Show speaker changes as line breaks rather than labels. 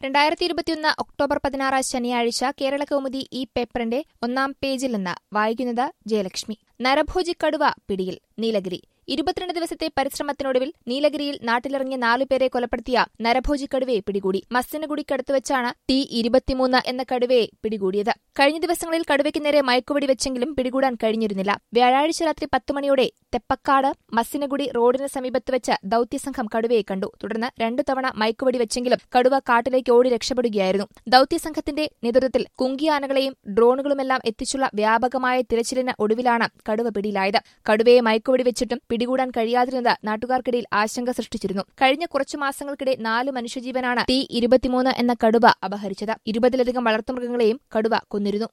രണ്ടായിരത്തി ഇരുപത്തിയൊന്ന് ഒക്ടോബർ പതിനാറ് ശനിയാഴ്ച കേരള കൗമുദി ഈ പേപ്പറിന്റെ ഒന്നാം പേജിൽ നിന്ന് വായിക്കുന്നത് ജയലക്ഷ്മി നരഭോജി കടുവ പിടിയിൽ നീലഗിരി ഇരുപത്തിരണ്ട് ദിവസത്തെ പരിശ്രമത്തിനൊടുവിൽ നീലഗിരിയിൽ നാട്ടിലിറങ്ങിയ നാലുപേരെ കൊലപ്പെടുത്തിയ നരഭോജി കടുവയെ പിടികൂടി മസ്സിനുകുടിക്കടുത്ത് വെച്ചാണ് ടി ഇരുപത്തിമൂന്ന് എന്ന കടുവയെ പിടികൂടിയത് കഴിഞ്ഞ ദിവസങ്ങളിൽ കടുവയ്ക്ക് നേരെ മയക്കുവെടി വെച്ചെങ്കിലും പിടികൂടാൻ കഴിഞ്ഞിരുന്നില്ല വ്യാഴാഴ്ച രാത്രി പത്ത് മണിയോടെ തെപ്പക്കാട് മസ്സിനുകുടി റോഡിന് സമീപത്ത് വെച്ച് ദൌത്യസംഘം കടുവയെ കണ്ടു തുടർന്ന് രണ്ടു തവണ മയക്കുവെടി വെച്ചെങ്കിലും കടുവ കാട്ടിലേക്ക് ഓടി രക്ഷപ്പെടുകയായിരുന്നു ദൌത്യസംഘത്തിന്റെ നേതൃത്വത്തിൽ കുങ്കിയാനകളെയും ഡ്രോണുകളുമെല്ലാം എത്തിച്ചുള്ള വ്യാപകമായ തിരച്ചിലിന് ഒടുവിലാണ് കടുവ പിടിയിലായത് കടുവയെ മയക്കുവെടി വെച്ചിട്ടും പിടികൂടാൻ കഴിയാതിരുന്നത് നാട്ടുകാർക്കിടയിൽ ആശങ്ക സൃഷ്ടിച്ചിരുന്നു കഴിഞ്ഞ കുറച്ചു മാസങ്ങൾക്കിടെ നാല് മനുഷ്യജീവനാണ് ടി ഇരുപത്തിമൂന്ന് എന്ന കടുവ അപഹരിച്ചത് ഇരുപതിലധികം വളർത്തുമൃഗങ്ങളെയും കടുവ കൊന്നിരുന്നു